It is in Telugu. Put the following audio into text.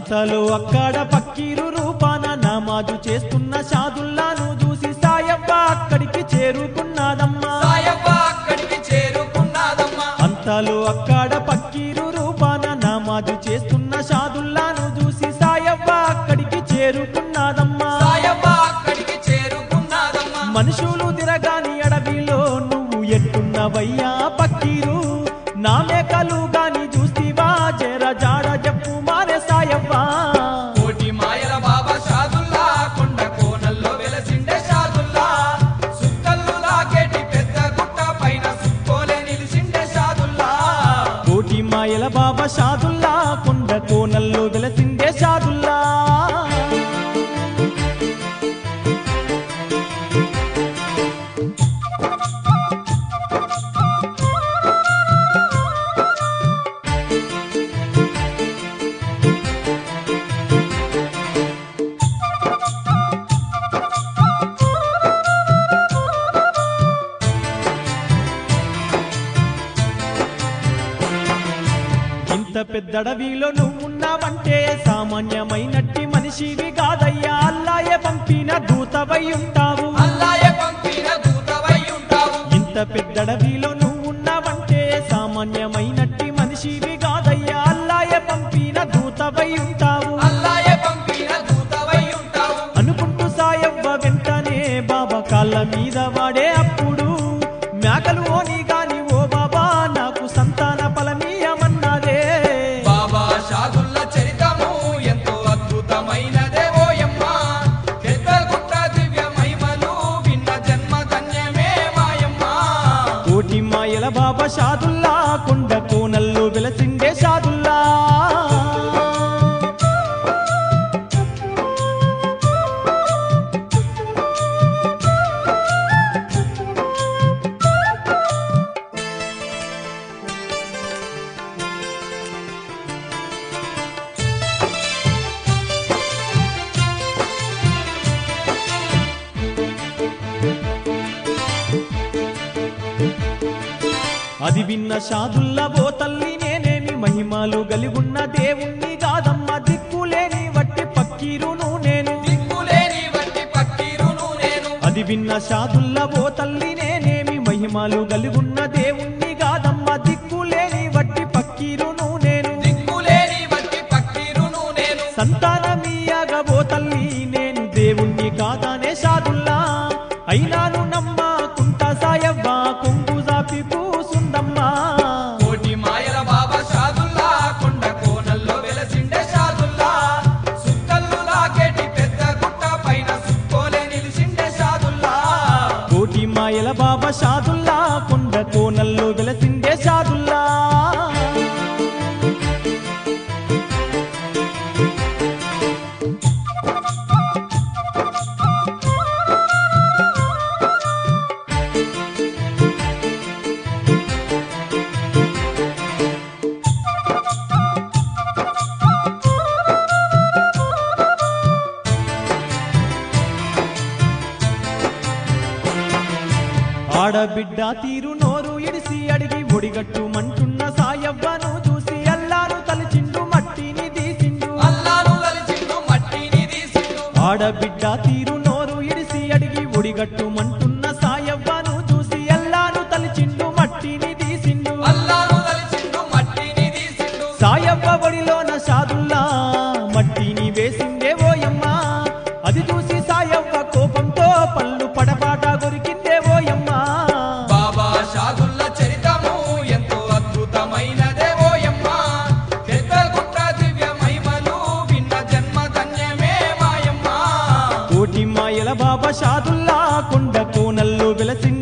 అంతలో అక్కడ పక్కీరు రూపాన నమాజు చేస్తున్న షాదుల్లాను చూసి సాయవ్వ అక్కడికి చేరుకున్నాదమ్మా సాయవ్వ అక్కడికి చేరుకున్నాదమ్మా అంతలో అక్కడ పక్కీరు రూపాన నమాజు చేస్తున్న షాదుల్లాను చూసి సాయవ్వ అక్కడికి చేరుకున్నాదమ్మా సాయవ్వ అక్కడికి చేరుకున్నాదమ్మా మనుషులు తిరగాని అడవిలో నువ్వు ఎట్టున్నవయ్యా పక్కీరు నా మేకలు గాని చూస్తీవా జర జాడ చెప్పు మారే సాయవ్వా కోటి మాయల బాబా షాదుల్లా కొండ కోనల్లో వెలసిండే షాదుల్లా సుక్కల్లు లాగేటి పెద్ద గుట్ట పైన సుక్కోలే నిలిసిండే షాదుల్లా కోటి మాయల బాబా షాదుల్లా కొండ కోనల్లో వెలసిందే షాదుల్లా ఇంత పెద్దడవిలో నువ్వున్నావంటే సామాన్యమైనట్టి మనిషివి కాదయ్యా అల్లాయే పంపిన దూతవై ఉంటావు అల్లాయే పంపిన దూతవై ఉంటావు ఇంత పెద్దడవిలో నువ్వున్నావంటే సామాన్యమైనట్టి మనిషివి కాదయ్యా అల్లాయే పంపిన దూతవై ఉంటావు అల్లాయే పంపిన దూతవై ఉంటావు అనుకుంటూ సాయవ్వ వెంటనే బాబా కాళ్ళ మీద వాడే అప్పుడు మేకలు ఓని గాని ఓ బాబా నాకు సంతాన ఫలమీయమన్నదే బాబా షాదుల్ల చరితము ఎంతో అద్భుతమైనదే ఓయమ్మ పెద్ద గుట్ట దివ్య మహిమలు విన్న జన్మ ధన్యమే మాయమ్మ కోటి మాయల బాబా షాదుల్లా కొండ కోనల్లో వెలసిండే షాదుల్లా అది విన్న షాదుల్లా ఓ తల్లి నేనేమి మహిమలు గలిగున్న దేవుణ్ణి కాదమ్మ దిక్కులేని వట్టి పక్కీరును నేను దిక్కులేని వట్టి పక్కీరును నేను అది విన్న షాదుల్లా ఓ తల్లి నేనేమి మహిమలు గలిగున్న దేవుణ్ణి కాదమ్మ దిక్కులేని వట్టి పక్కీరును నేను దిక్కులేని వట్టి పక్కీరును నేను సంతానమీయగా ఓ తల్లి నేను దేవుణ్ణి కాదానే షాదుల్లా అయినాను నమ్మకుంటా సాయవ్వ కొంగు జాపి కూసుందమ్మా కోటి మాయల బాబా షాదుల్లా కొండ కోనల్లో వెలసిండే షాదుల్లా సుక్కల్లు లాగేటి పెద్ద గుట్ట పైన సుక్కోలే నిలిసిండే షాదుల్లా కోటి మాయల బాబా షాదుల్లా కొండ కోనల్లో వెలసిందే షాదుల్లా ఆడబిడ్డ తీరు నోరు ఇడిసి అడిగి ఒడిగట్టు మంటున్న సాయవ్వను చూసి అల్లాను తలచిండు మట్టిని తీసిండు అల్లాను తలిచిండు మట్టిని తీసిండు ఆడబిడ్డ తీరు నోరు ఇడిసి అడిగి ఒడిగట్టు మంటున్న సాయవ్వను చూసి అల్లాను తలచిండు మట్టిని తీసిండు అల్లాను తలిచిండు మట్టిని తీసిండు సాయవ్వ ఒడిలోన షాదుల్లా మట్టిని వేసిందే ఓయమ్మ అది చూసి సాయవ్వ కోపంతో పళ్ళు పడపాట గొరికిందే ఓయమ్మ బాబా షాదుల్ల చరితము ఎంతో అద్భుతమైనదే ఓయమ్మ పెద్ద గుట్ట దివ్య మహిమలు విన్న జన్మ ధన్యమే మాయమ్మ కోటి మాయల బాబా షాదుల్లా కొండ కోనల్లో వెలసింది